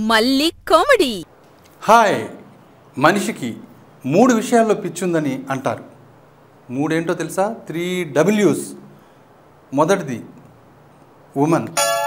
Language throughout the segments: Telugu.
మళ్ళీ కామెడీ హాయ్ మనిషికి మూడు విషయాల్లో పిచ్చుందని అంటారు మూడేంటో తెలుసా త్రీ డబ్ల్యూస్ మొదటిది ఉమెన్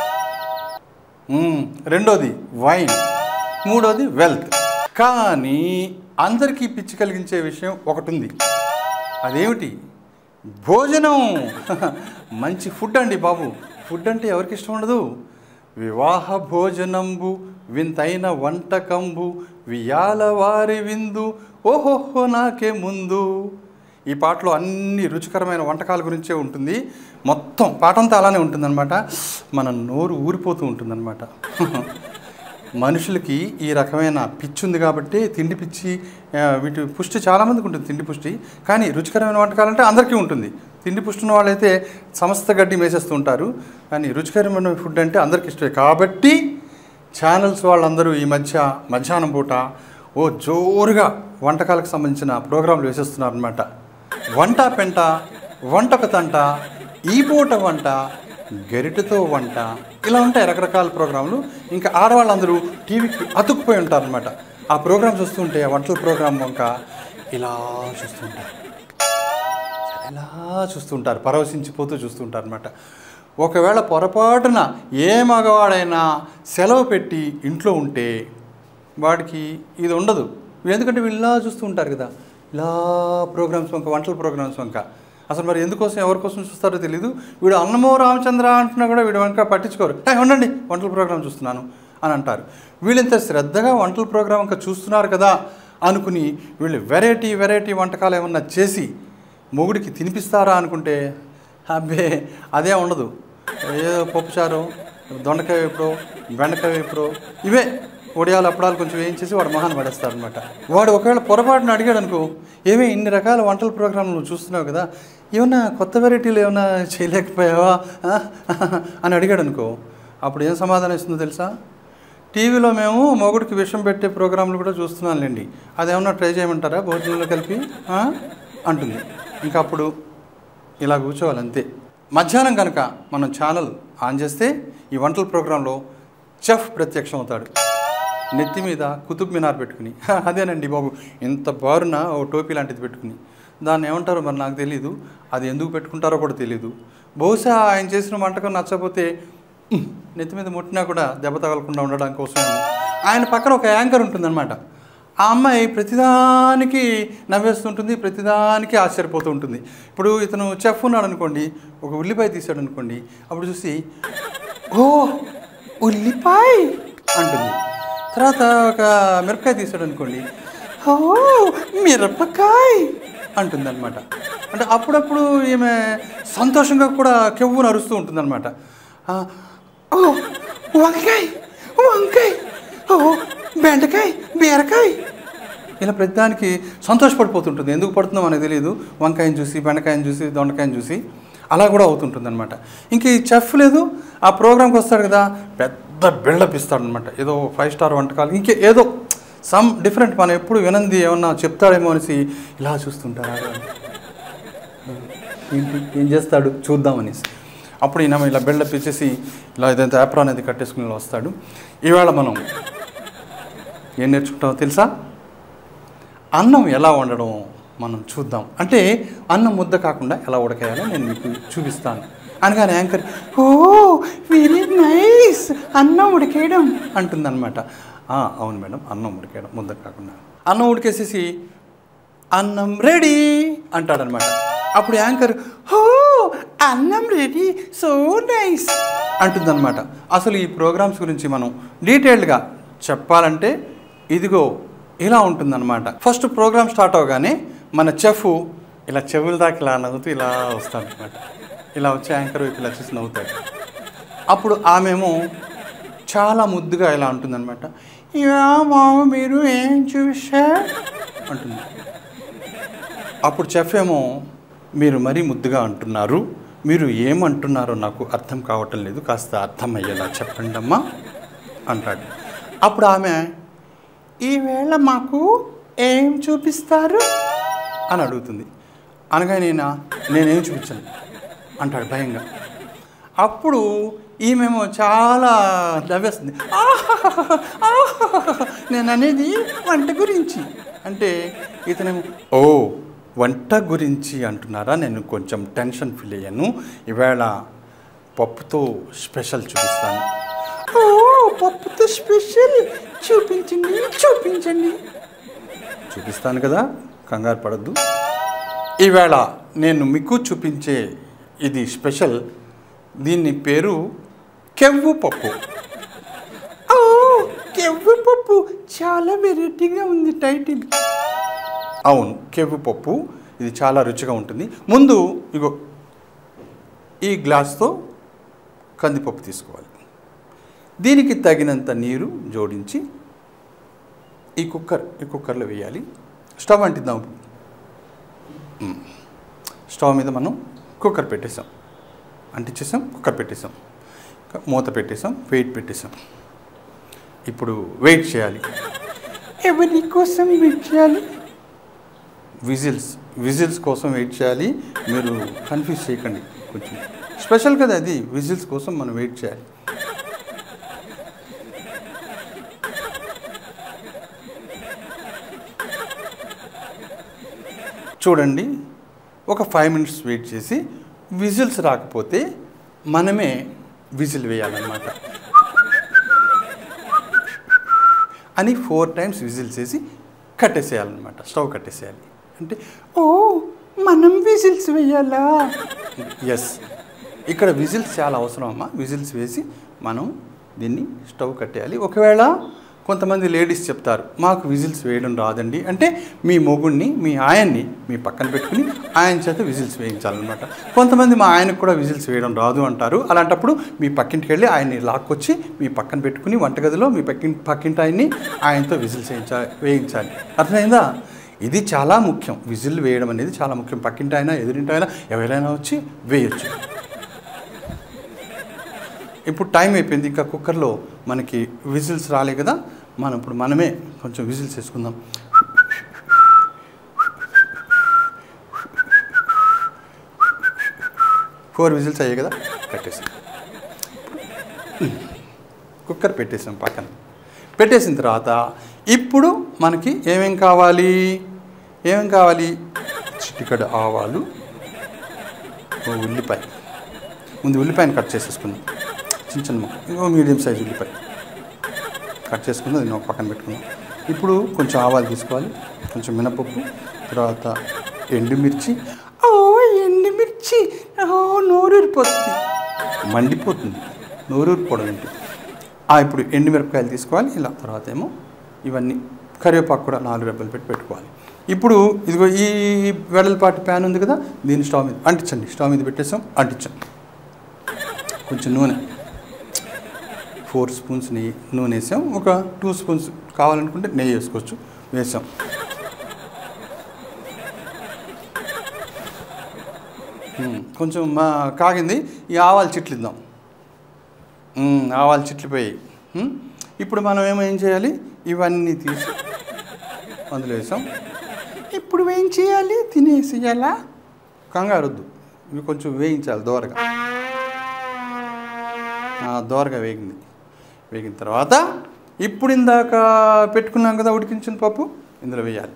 మ్మ్. రెండోది వైన్ మూడోది వెల్త్ కానీ అందరికీ పిచ్చి కలిగించే విషయం ఒకటి ఉంది అదేమిటి భోజనం మంచి ఫుడ్ అండి బాబు ఫుడ్ అంటే ఎవరికి ఇష్టం ఉండదు వివాహ భోజనంబు వింతైన వంటకంబు వియాల వారి విందు ఓహోహో నాకే ముందు ఈ పాటలో అన్ని రుచికరమైన వంటకాల గురించే ఉంటుంది మొత్తం పాటంతా అలానే ఉంటుందన్నమాట మన నోరు ఊరిపోతూ ఉంటుందన్నమాట మనుషులకి ఈ రకమైన పిచ్చి ఉంది కాబట్టి తిండి పిచ్చి ఆ, వీటి పుష్టి చాలామందికి ఉంటుంది తిండి పుష్టి కానీ రుచికరమైన వంటకాలంటే అందరికీ ఉంటుంది తిండి పుష్టి ఉన్న వాళ్ళైతే సమస్త గడ్డి మేసేస్తూ ఉంటారు కానీ రుచికరమైన ఫుడ్ అంటే అందరికీ ఇష్టమే కాబట్టి ఛానల్స్ వాళ్ళందరూ ఈ మధ్య మధ్యాహ్నం పూట ఓ జోరుగా వంటకాలకు సంబంధించిన ప్రోగ్రాంలు వేసేస్తున్నారు అనమాట వంట పెంట వంటక తంట ఈ పూట వంట గరిటెతో వంట ఇలా ఉంటాయి రకరకాల ప్రోగ్రాంలు ఇంకా ఆడవాళ్ళందరూ టీవీకి అతుక్కుపోయి ఉంటారనమాట ఆ ప్రోగ్రామ్ చూస్తుంటే ఆ వంటల ప్రోగ్రాం వంక ఇలా చూస్తుంటారు ఇలా చూస్తుంటారు పరవశించిపోతూ చూస్తుంటారు అనమాట ఒకవేళ పొరపాటున ఏ మగవాడైనా సెలవు పెట్టి ఇంట్లో ఉంటే వాడికి ఇది ఉండదు ఎందుకంటే వీళ్ళు ఇలా చూస్తూ ఉంటారు కదా ఇలా ప్రోగ్రామ్స్ వంక వంటల ప్రోగ్రామ్స్ వంక అసలు మరి ఎందుకోసం ఎవరి కోసం చూస్తారో తెలియదు వీడు అన్నమో రామచంద్ర అంటున్నా కూడా వీడు వంక పట్టించుకోరు "హే, ఉండండి వంటల ప్రోగ్రామ్ చూస్తున్నాను అని అంటారు వీళ్ళు ఇంత శ్రద్ధగా వంటల ప్రోగ్రామ్ ఇంకా చూస్తున్నారు కదా అనుకుని వీళ్ళు వెరైటీ వెరైటీ వంటకాలు ఏమన్నా చేసి మొగుడికి తినిపిస్తారా అనుకుంటే అబ్బే అదే ఉండదు ఏదో పప్పుచారు దొండకాయ వేపుడు బెండకాయ వేపుడు ఇవే ఒడియాలు అప్పడాలు కొంచెం వేయించేసి వాడు మొహాన్ని పడేస్తాడు అనమాట వాడు ఒకవేళ పొరపాటున అడిగాడు అనుకో ఏమి ఇన్ని రకాల వంటల ప్రోగ్రాంలు నువ్వు చూస్తున్నావు కదా ఏమన్నా కొత్త వెరైటీలు ఏమన్నా చేయలేకపోయావా ఆ? అని అడిగాడు అనుకో అప్పుడు ఏం సమాధానం ఇస్తుందో తెలుసా టీవీలో మేము మొగుడికి విషం పెట్టే ప్రోగ్రాంలు కూడా చూస్తున్నానులేండి అదేమన్నా ట్రై చేయమంటారా భోజనంలో కలిపి ఆ? అంటుంది ఇంకా అప్పుడు ఇలా కూర్చోవాలి అంతే మధ్యాహ్నం కనుక మనం ఛానల్ ఆన్ చేస్తే ఈ వంటల ప్రోగ్రాంలో చెఫ్ ప్రత్యక్షం అవుతాడు నెత్తి మీద కుతుబ్ మినార్ పెట్టుకుని "హ, అదేనండి బాబు ఇంత బారున ఓ టోపీ లాంటిది పెట్టుకుని దాన్ని ఏమంటారో మరి నాకు తెలియదు అది ఎందుకు పెట్టుకుంటారో కూడా తెలియదు బహుశా ఆయన చేసిన వంటకం నచ్చకపోతే "ఉమ్, నెత్తి మీద ముట్టినా కూడా దెబ్బ తగలకుండా ఉండడం కోసం ఆయన పక్కన ఒక యాంకర్ ఉంటుందన్నమాట ఆ అమ్మాయి ప్రతిదానికి నవ్వేస్తుంటుంది ప్రతిదానికి ఆశ్చర్యపోతూ ఉంటుంది ఇప్పుడు ఇతను చెఫ్ ఉన్నాడు అనుకోండి ఒక ఉల్లిపాయ తీసాడు అనుకోండి అప్పుడు చూసి ఓ ఉల్లిపాయ అంటుంది తర్వాత ఒక మిరపకాయ తీసాడు అనుకోండి ఓ మిరపకాయ అంటుంది అనమాట అంటే అప్పుడప్పుడు ఈమె సంతోషంగా కూడా కెవ్వు నరుస్తూ ఉంటుందన్నమాట ఆ, ఓ వంకాయ వంకాయ ఓ బెండకాయ బీరకాయ ఇలా ప్రతిదానికి సంతోషపడిపోతుంటుంది ఎందుకు పడుతుందో మనకు తెలియదు వంకాయని చూసి బెండకాయని చూసి దొండకాయని చూసి అలా కూడా అవుతుంటుంది అనమాట ఇంక ఈ చెఫ్ లేదు ఆ ప్రోగ్రామ్కి వస్తాడు కదా పెద్ద బిల్డప్ ఇస్తాడు అనమాట ఏదో ఫైవ్ స్టార్ వంటకాలు ఇంకే ఏదో సమ్ డిఫరెంట్ మనం ఎప్పుడు వినంది ఏమన్నా చెప్తాడేమో అనేసి ఇలా చూస్తుంటారు ఆడవాళ్ళు. ఏంటి ఏం చేస్తాడు చూద్దాం అనేసి అప్పుడు ఈయన ఇలా బిల్డప్ ఇచ్చేసి ఇలా ఇదంతా యాప్రా అనేది కట్టేసుకుని ఇలా వస్తాడు ఈవేళ మనం ఏం నేర్చుకుంటామో తెలుసా అన్నం ఎలా వండడం మనం చూద్దాం అంటే అన్నం ముద్ద కాకుండా ఎలా ఉడకేయాలో నేను మీకు చూపిస్తాను అనగానే యాంకర్ ఓ వెరీ నైస్ అన్నం ఉడికేయడం అంటుందన్నమాట "ఆ, అవును మేడం అన్నం ఉడికేయడం ముద్ద కాకుండా అన్నం ఉడికేసేసి అన్నం రెడీ అంటాడనమాట అప్పుడు యాంకర్ హో అన్నం రెడీ సో నైస్ అంటుందన్నమాట అసలు ఈ ప్రోగ్రామ్స్ గురించి మనం డీటెయిల్డ్గా చెప్పాలంటే ఇదిగో ఇలా ఉంటుందన్నమాట ఫస్ట్ ప్రోగ్రామ్ స్టార్ట్ అవగానే మన చెఫ్ ఇలా చెవుల దాకా ఇలా నవ్వుతూ ఇలా వస్తాడనమాట ఇలా వచ్చి యాంకర్ వైపు ఇలా చూసి నవ్వుతాడు అప్పుడు ఆమెమో చాలా ముద్దుగా ఇలా ఉంటుందన్నమాట "యా మామ మీరు ఏం చూసా అంటుంది అప్పుడు చెఫ్ ఏమో మీరు మరీ ముద్దుగా అంటున్నారు మీరు ఏమంటున్నారో నాకు అర్థం కావటం లేదు కాస్త అర్థం అయ్యేలా చెప్పండి అమ్మా అంటాడు అప్పుడు ఆమె ఈవేళ మాకు ఏం చూపిస్తారు అని అడుగుతుంది అనగా నేను నేనేం చూపించాను అంటాడు భయంగా అప్పుడు ఈమెమో చాలా నవ్వేస్తుంది "ఆహాహాహా, ఆహాహాహా." నేను అనేది వంట గురించి అంటే ఇతనేమో ఓ వంట గురించి అంటున్నారా నేను కొంచెం టెన్షన్ ఫీల్ అయ్యాను ఈవేళ పప్పుతో స్పెషల్ చూపిస్తాను ఓ పప్పుతో స్పెషల్ చూపించండి చూపించండి చూపిస్తాను కదా కంగారు పడద్దు ఈవేళ నేను మీకు చూపించే ఇది స్పెషల్ దీని పేరు కెవ్వు పప్పు ఓ కెవ్వు పప్పు చాలా వెరైటీగా ఉంది టైటిల్ అవును కెవ్వు పప్పు ఇది చాలా రుచిగా ఉంటుంది ముందు ఇగో ఈ గ్లాస్తో కందిపప్పు తీసుకోవాలి దీనికి తగినంత నీరు జోడించి ఈ కుక్కర్ ఈ కుక్కర్లో వేయాలి స్టవ్ అంటిద్దాం ఇప్పుడు. మ్. స్టవ్ మీద మనం కుక్కర్ పెట్టేసాం అంటించేసాం కుక్కర్ పెట్టేసాం క- మూత పెట్టేసాం వెయిట్ పెట్టేసాం ఇప్పుడు వెయిట్ చేయాలి ఎవరి కోసం వెయిట్ చేయాలి విజిల్స్ విజిల్స్ కోసం వెయిట్ చేయాలి మీరు కన్ఫ్యూజ్ చేయకండి కొంచెం స్పెషల్ కదా అది విజిల్స్ కోసం మనం వెయిట్ చేయాలి చూడండి ఒక ఫైవ్ మినిట్స్ వెయిట్ చేసి విజిల్స్ రాకపోతే మనమే విజిల్ వేయాలన్నమాట అని ఫోర్ టైమ్స్ విజిల్స్ వేసి కట్టేసేయాలన్నమాట స్టవ్ కట్టేసేయాలి అంటే ఓ మనం విజిల్స్ వేయాలా ఎస్ ఇక్కడ విజిల్స్ చాలా అవసరం అమ్మా విజిల్స్ వేసి మనం దీన్ని స్టవ్ కట్టేయాలి ఒకవేళ కొంతమంది లేడీస్ చెప్తారు మాకు విజిల్స్ వేయడం రాదండి అంటే మీ మొగుడిని మీ ఆయన్ని మీ పక్కన పెట్టుకుని ఆయన చేత విజిల్స్ వేయించాలన్నమాట కొంతమంది మా ఆయనకు కూడా విజిల్స్ వేయడం రాదు అంటారు అలాంటప్పుడు మీ పక్కింటికి వెళ్ళి ఆయన్ని లాక్కొచ్చి మీ పక్కన పెట్టుకుని వంటగదిలో మీ పక్కింటి పక్కింటి ఆయన్ని ఆయనతో విజిల్స్ వేయించాలి వేయించాలి అర్థమైందా ఇది చాలా ముఖ్యం విజిల్ వేయడం అనేది చాలా ముఖ్యం పక్కింటి అయినా ఎదురింటి అయినా ఎవరైనా వచ్చి వేయొచ్చు ఇప్పుడు టైం అయిపోయింది ఇంకా కుక్కర్లో మనకి విజిల్స్ రాలే కదా మనం ఇప్పుడు మనమే కొంచెం విజిల్స్ వేసుకుందాం ఫోర్ విజిల్స్ అయ్యాయి కదా కట్టేసాం కుక్కర్ పెట్టేసాం పక్కన పెట్టేసిన తర్వాత ఇప్పుడు మనకి ఏమేం కావాలి ఏమేం కావాలి చిటికడ ఆవాలు ఓ ఉల్లిపాయ ముందు ఉల్లిపాయను కట్ చేసేసుకుందాం చిన్న చిన్న ముక్క ఇంకో మీడియం సైజ్ ఉల్లిపాయ కట్ చేసుకుందాం దీన్ని ఒక పక్కన పెట్టుకుందాం ఇప్పుడు కొంచెం ఆవాలు తీసుకోవాలి కొంచెం మినపప్పు తర్వాత ఎండుమిర్చి ఓ ఎండుమిర్చి ఓ నోరూరిపోతుంది మండిపోతుంది నోరూరిపోవడం ఏంటి ఆ, ఇప్పుడు ఎండుమిరపకాయలు తీసుకోవాలి ఇలా తర్వాత ఏమో ఇవన్నీ కరివేపాకు కూడా నాలుగు రెబ్బలు పెట్టి పెట్టుకోవాలి ఇప్పుడు ఇదిగో ఈ వెడల్పాటి ప్యాన్ ఉంది కదా దీన్ని స్టవ్ మీద అంటించండి స్టవ్ మీద పెట్టేసాం అంటించాం కొంచెం నూనె ఫోర్ స్పూన్స్ నెయ్యి నూనె వేసాం ఒక టూ స్పూన్స్ కావాలనుకుంటే నెయ్యి వేసుకోవచ్చు వేసాం ఉమ్, కొంచెం మా కాగింది ఈ ఆవాలు చిట్లిద్దాం ఉమ్, ఆవాలు చిట్లిపోయాయి ఉమ్, ఇప్పుడు మనం ఏమో ఏం చేయాలి ఇవన్నీ తీసి అందులో వేసాం ఇప్పుడు ఏం చేయాలి తినేసేయాలా కంగారొద్దు ఇవి కొంచెం వేయించాలి దోరగా ఆ, దోరగా వేగింది వేగిన తర్వాత ఇప్పుడు ఇందాక పెట్టుకున్నాం కదా ఉడికించిన పప్పు ఇందులో వేయాలి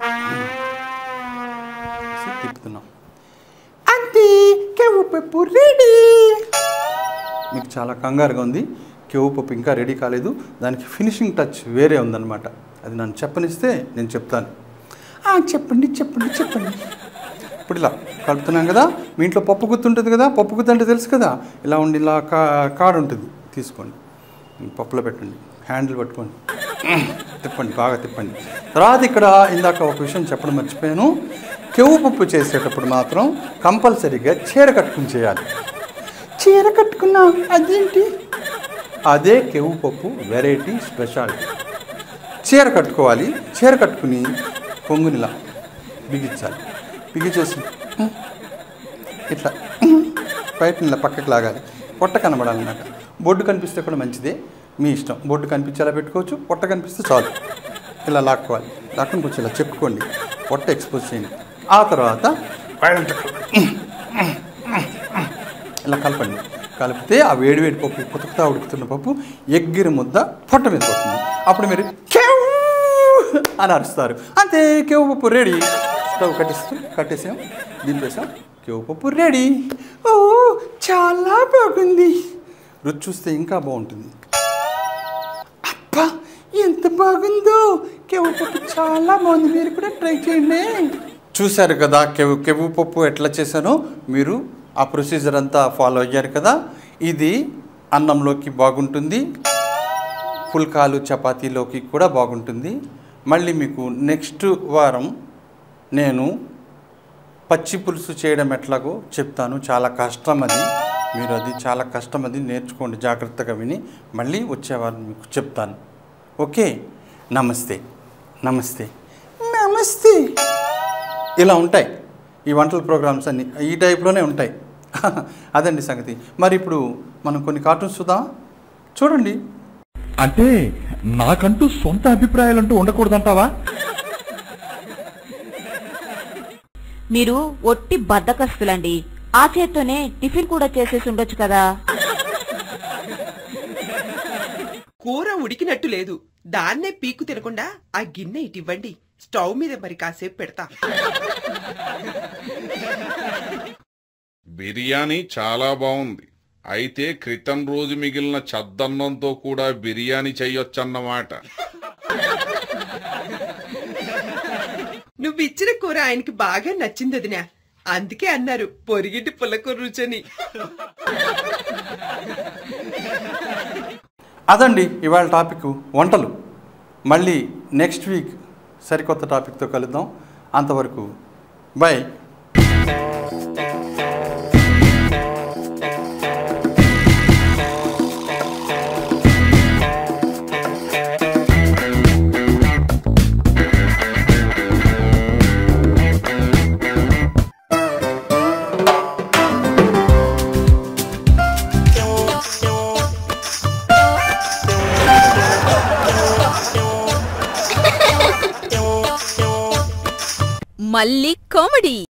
వేసి తిప్పుతున్నాం అంతే కెవ్వు పప్పు రెడీ మీకు చాలా కంగారుగా ఉంది కెవ్వు పప్పు ఇంకా రెడీ కాలేదు దానికి ఫినిషింగ్ టచ్ వేరే ఉందన్నమాట అది నన్ను చెప్పనిస్తే నేను చెప్తాను "ఆ, చెప్పండి చెప్పండి చెప్పండి ఇప్పుడు ఇలా కలుపుతున్నాం కదా మీ ఇంట్లో పప్పు గుత్తి ఉంటుంది కదా పప్పు గుత్తి అంటే తెలుసు కదా ఇలా ఉండి ఇలా కా కాడు ఉంటుంది తీసుకోండి పప్పులో పెట్టండి హ్యాండిల్ పట్టుకోండి తిప్పండి బాగా తిప్పండి తర్వాత ఇక్కడ ఇందాక ఒక విషయం చెప్పడం మర్చిపోయాను కెవ్వు పప్పు చేసేటప్పుడు మాత్రం కంపల్సరీగా చీర కట్టుకుని చేయాలి చీర కట్టుకున్నా అదేంటి అదే కెవ్వు పప్పు వెరైటీ స్పెషాలిటీ చీర కట్టుకోవాలి చీర కట్టుకుని కొంగునిలా బిగించాలి బిగించేసి "ఉమ్, ఇట్లా "ఉమ్" బయట ఇలా పక్కకి లాగాలి పొట్ట కనబడాలన్నమాట బొడ్డు కనిపిస్తే కూడా మంచిదే మీ ఇష్టం బొడ్డు కనిపించేలా పెట్టుకోవచ్చు పొట్ట కనిపిస్తే చాలు ఇలా లాక్కోవాలి లాక్కుని కొంచెం ఇలా చెప్పుకోండి పొట్ట ఎక్స్పోజ్ చేయండి ఆ తర్వాత ఇలా కలపండి కలిపితే ఆ వేడి వేడి పప్పు పుతుకుతా ఉడుకుతున్న పప్పు ఎగ్గిరి ముద్ద పొట్ట మీద పడుతుంది అప్పుడు మీరు కేవ్ అని అరుస్తారు అంతే కేవ్ పప్పు రెడీ స్టవ్ కట్టేస్తూ కట్టేసాం దింపేసాం కేవ్ పప్పు రెడీ ఓ చాలా బాగుంది రుచి చూస్తే ఇంకా బాగుంటుంది అబ్బా ఎంత బాగుందో కెవ్వు పప్పు చాలా బాగుంది మీరు కూడా ట్రై చేయండి చూశారు కదా కెవ్వు కెవ్వు పప్పు ఎట్లా చేశానో మీరు ఆ ప్రొసీజర్ అంతా ఫాలో అయ్యారు కదా ఇది అన్నంలోకి బాగుంటుంది పుల్కాలు చపాతీలోకి కూడా బాగుంటుంది మళ్ళీ మీకు నెక్స్ట్ వారం నేను పచ్చి పులుసు చేయడం ఎట్లాగో చెప్తాను చాలా కష్టం అది మీరు అది చాలా కష్టం అది నేర్చుకోండి జాగ్రత్తగా విని మళ్ళీ వచ్చేవారు మీకు చెప్తాను ఓకే నమస్తే నమస్తే నమస్తే ఇలా ఉంటాయి ఈ వంటల ప్రోగ్రామ్స్ అన్ని ఈ టైప్లోనే ఉంటాయి అదండి సంగతి మరి ఇప్పుడు మనం కొన్ని కార్టూన్స్ చూద్దాం చూడండి అంటే నాకంటూ సొంత అభిప్రాయాలంటూ ఉండకూడదంటావా మీరు ఒట్టి బద్దకస్తులండి ఆ చేత్తోనే టిఫిన్ కూడా చేసేసి ఉండొచ్చు కదా కూర ఉడికినట్టు లేదు దాన్నే పీకు తినకుండా ఆ గిన్నె ఇటివ్వండి స్టవ్ మీద మరి కాసేపు పెడతా బిర్యానీ చాలా బాగుంది అయితే క్రితం రోజు మిగిలిన చద్దన్నంతో కూడా బిర్యానీ చెయ్యొచ్చన్నమాట నువ్వు ఇచ్చిన కూర ఆయనకి బాగా నచ్చింది వదినా అందుకే అన్నారు పొరిగింటి పుల్లకూర రుచని అదండి ఇవాళ టాపిక్ వంటలు మళ్ళీ నెక్స్ట్ వీక్ సరికొత్త టాపిక్తో కలుద్దాం అంతవరకు బాయ్ మళ్ళీ కామెడీ